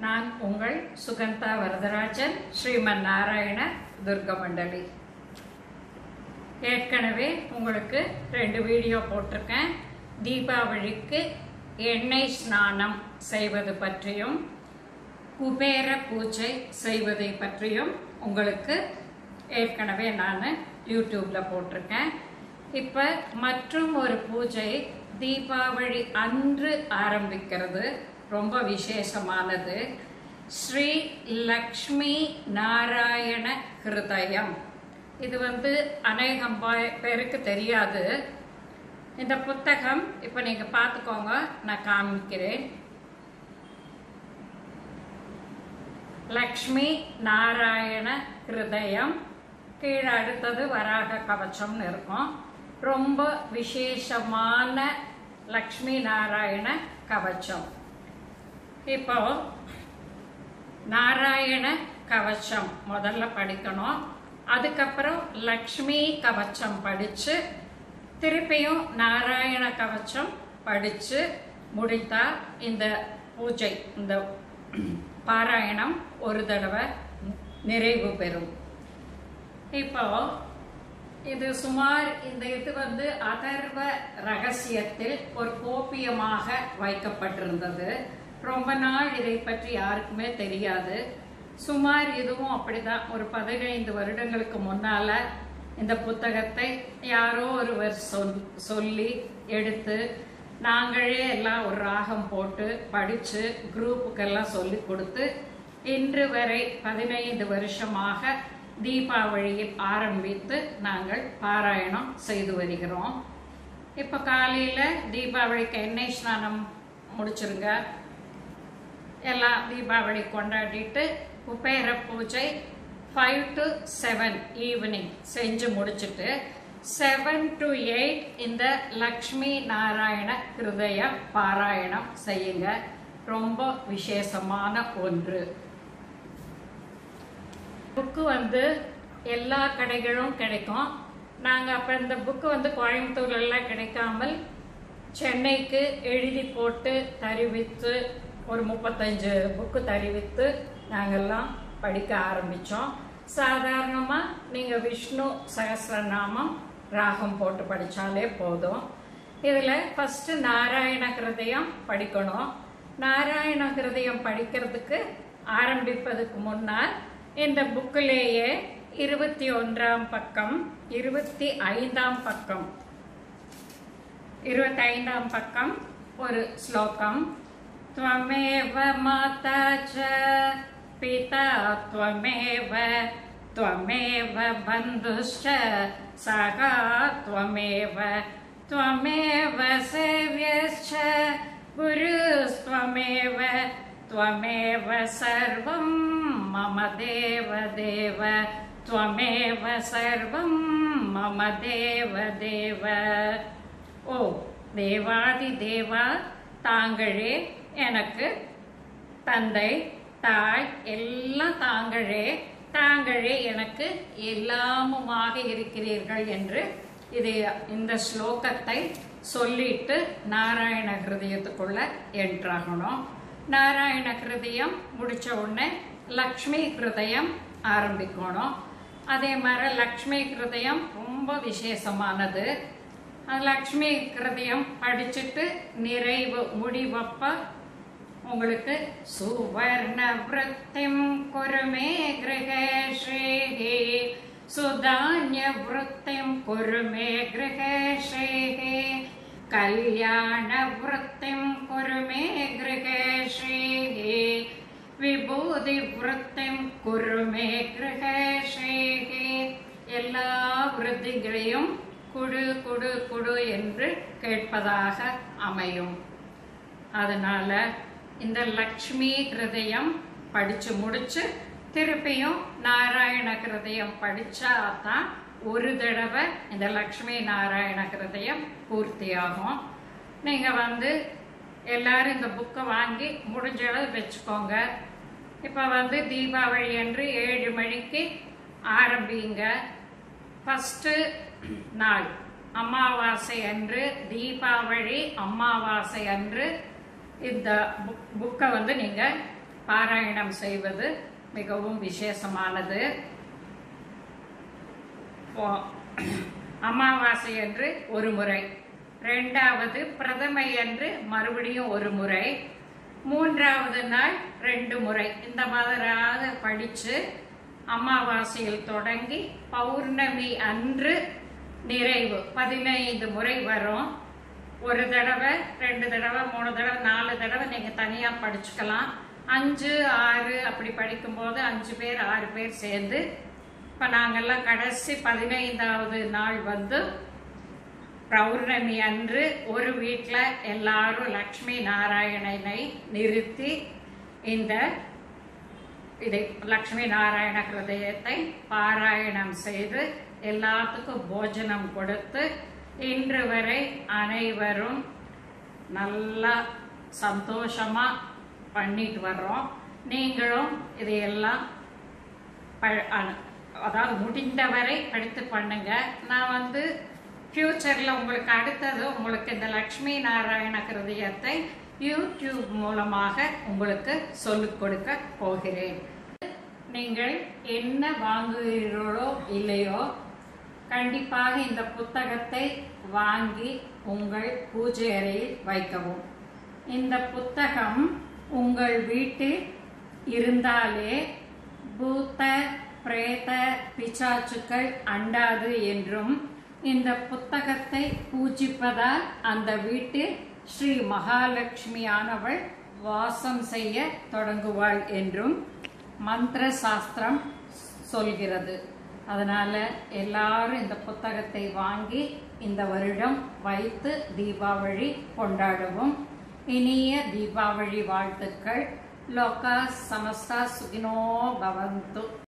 நான் உங்கள் சுகந்தா வரதராஜன் ஸ்ரீமன் நாராயண துர்க மண்டலி ஏற்கனவே உங்களுக்கு ரெண்டு வீடியோ போட்டிருக்கேன் தீபாவளிக்கு எண்ணெய் ஸ்நானம் செய்வது பற்றியும் குபேர பூஜை செய்வதை பற்றியும் உங்களுக்கு ஏற்கனவே நான் யூடியூப்பில் போட்டிருக்கேன் இப்போ மற்றும் ஒரு பூஜை தீபாவளி அன்று ஆரம்பிக்கிறது ரொம்ப விசேஷமானது ஸ்ரீ லக்ஷ்மி நாராயண ஹிருதயம் இது வந்து அநேகம் பே- பேருக்கு தெரியாது இந்த புத்தகம் இப்போ நீங்கள் பார்த்துக்கோங்க நான் காமிக்கிறேன் லக்ஷ்மி நாராயண ஹிருதயம் கீழே அடுத்தது வராக கவச்சம்னு இருக்கும் ரொம்ப விசேஷமான லக்ஷ்மி நாராயண கவச்சம் இப்போ நாராயண கவச்சம் முதல்ல படிக்கணும் அதுக்கப்புறம் லக்ஷ்மி கவச்சம் படிச்சு திருப்பியும் நாராயண கவச்சம் படிச்சு முடித்தா இந்த பூஜை இந்த பாராயணம் ஒரு தடவை நிறைவு பெறும் இப்போ இது சுமார் இந்த இது வந்து அதர்வ ரகசியத்தில் ஒரு கோப்பியமாக வைக்கப்பட்டிருந்தது ரொம்ப நாள் இதை பற்றி யாருக்குமே தெரியாது சுமார் இதுவும் அப்படிதான் ஒரு பதினைந்து வருடங்களுக்கு முன்னால இந்த புத்தகத்தை யாரோ ஒருவர் சொல் சொல்லி எடுத்து நாங்களே எல்லாம் ஒரு ராகம் போட்டு படிச்சு குரூப்புக்கெல்லாம் சொல்லி கொடுத்து இன்று வரை பதினைந்து வருஷமாக தீபாவளியில் ஆரம்பித்து நாங்கள் பாராயணம் செய்து வருகிறோம் இப்போ காலையில் தீபாவளிக்கு எண்ணெய் ஸ்நானம் முடிச்சிருங்க எல்லாம் தீபாவளி கொண்டாடிட்டு குபேர பூஜை ஃபைவ் டு செவன் ஈவினிங் செஞ்சு முடிச்சிட்டு செவன் டு எயிட் இந்த லக்ஷ்மி நாராயண ஹிருதய பாராயணம் செய்யுங்க ரொம்ப விசேஷமான ஒன்று புக்கு வந்து எல்லா கடைகளும் கிடைக்கும் நாங்கள் அப்போ இந்த புக்கு வந்து கோயம்புத்தூர்லலாம் கிடைக்காமல் சென்னைக்கு எழுதி போட்டு தருவித்து ஒரு முப்பத்தஞ்சு புக்கு தருவித்து நாங்கள்லாம் படிக்க ஆரம்பித்தோம் சாதாரணமாக நீங்கள் விஷ்ணு சகஸ்ரநாமம் ராகம் போட்டு படித்தாலே போதும் இதில் ஃபஸ்ட்டு நாராயண கிருதயம் படிக்கணும் நாராயண கிருதயம் படிக்கிறதுக்கு ஆரம்பிப்பதுக்கு முன்னால் இந்த புக்கிலேயே இருபத்தி ஒன்றாம் பக்கம் இருபத்தி ஐந்தாம் பக்கம் இருபத்தைந்தாம் பக்கம் ஒரு ஸ்லோகம் त्वमेव माता च पिता त्वमेव त्वमेव बन्धुश्च सखा त्वमेव त्वमेव सेव्यश्च गुरुस्त्वमेव त्वमेव सर्वं मम देव देव त्वमेव सर्वं मम देव देव ஓ தேவாதி தேவா தாங்களே எனக்கு தந்தை தாய் எல்லாம் தாங்களே தாங்களே எனக்கு எல்லாமுமாக இருக்கிறீர்கள் என்று இது இந்த ஸ்லோகத்தை சொல்லிட்டு நாராயண ஹிருதயத்துக்குள்ள என்றாகணும் நாராயண ஹிருதயம் முடிச்ச உடனே லக்ஷ்மி ஹிருதயம் ஆரம்பிக்கணும் அதே மாதிரி லக்ஷ்மி ஹிருதயம் ரொம்ப விசேஷமானது அது லக்ஷ்மி கிருதயம் படிச்சுட்டு நிறைவு முடிவப்ப உங்களுக்கு சுவர்ண விருத்திம் குருமே கிரகேஷேகே சுதான்ய விருத்திம் குருமே கிரகேஷேகே கல்யாண விருத்திம் குருமே கிரகேஷேகே விபூதி விருத்திம் குருமே கிரகேஷேகே எல்லா விருத்திகளையும் குடு குடு குடு என்று கேட்பதாக அமையும் அதனால இந்த லக்ஷ்மி ஹிருதயம் படிச்சு முடிச்சு திருப்பியும் நாராயண ஹிருதயம் படிச்சா தான் ஒரு தடவை இந்த லக்ஷ்மி நாராயண ஹிருதயம் பூர்த்தியாகும் நீங்க வந்து எல்லாரும் இந்த புக்கை வாங்கி முடிஞ்ச அளவு வச்சுக்கோங்க இப்போ வந்து தீபாவளி அன்று ஏழு மணிக்கு ஆரம்பிங்க ஃபஸ்ட்டு நாள் அமாவாசை அன்று தீபாவளி அமாவாசை அன்று இந்த புக் புக்கை வந்து நீங்கள் பாராயணம் செய்வது மிகவும் விசேஷமானது ஓ- அமாவாசை அன்று ஒரு முறை ரெண்டாவது பிரதமை அன்று மறுபடியும் ஒரு முறை மூன்றாவது நாள் ரெண்டு முறை இந்த மாதிரியாக படிச்சு அமாவாசையில் தொடங்கி பௌர்ணமி அன்று நிறைவு பதினைந்து முறை வரும் ஒரு தடவை ரெண்டு தடவை மூணு தடவை நாலு தடவை நீங்க தனியா படிச்சுக்கலாம் அஞ்சு ஆறு அப்படி படிக்கும்போது அஞ்சு பேர் ஆறு பேர் சேர்ந்து இப்ப நாங்கெல்லாம் கடைசி பதினைந்தாவது நாள் வந்து பௌர்ணமி அன்று ஒரு வீட்ல எல்லாரும் லக்ஷ்மி நாராயணனை நிறுத்தி இந்த இதை லக்ஷ்மி நாராயண ஹிருதயத்தை பாராயணம் செய்து எல்லாத்துக்கும் போஜனம் கொடுத்து இன்று வரை அனைவரும் நல்லா சந்தோஷமா பண்ணிட்டு வர்றோம் நீங்களும் இதையெல்லாம் ப- அ- அதாவது முடிந்தவரை படித்து பண்ணுங்க நான் வந்து ஃபியூச்சர்ல உங்களுக்கு அடுத்தது உங்களுக்கு இந்த லக்ஷ்மி நாராயண கிருதயத்தை யூடியூப் மூலமாக உங்களுக்கு சொல்லிக் கொடுக்க போகிறேன் நீங்கள் என்ன வாங்குகிறீர்களோ இல்லையோ கண்டிப்பாக இந்த புத்தகத்தை வாங்கி உங்கள் பூஜை அறையில் வைக்கவும் இந்த புத்தகம் உங்கள் வீட்டில் இருந்தாலே பூத்த பிரேத பிசாச்சுக்கள் அண்டாது என்றும் இந்த புத்தகத்தை பூஜிப்பதால் அந்த வீட்டில் ஸ்ரீ மகாலட்சுமியானவள் வாசம் செய்ய தொடங்குவாள் என்றும் மந்திர சாஸ்திரம் சொல்கிறது அதனால எல்லாரும் இந்த புத்தகத்தை வாங்கி இந்த வருடம் வைத்து தீபாவளி கொண்டாடவும் இனிய தீபாவளி வாழ்த்துக்கள் லோகா சமஸ்தா சுகினோ பவந்து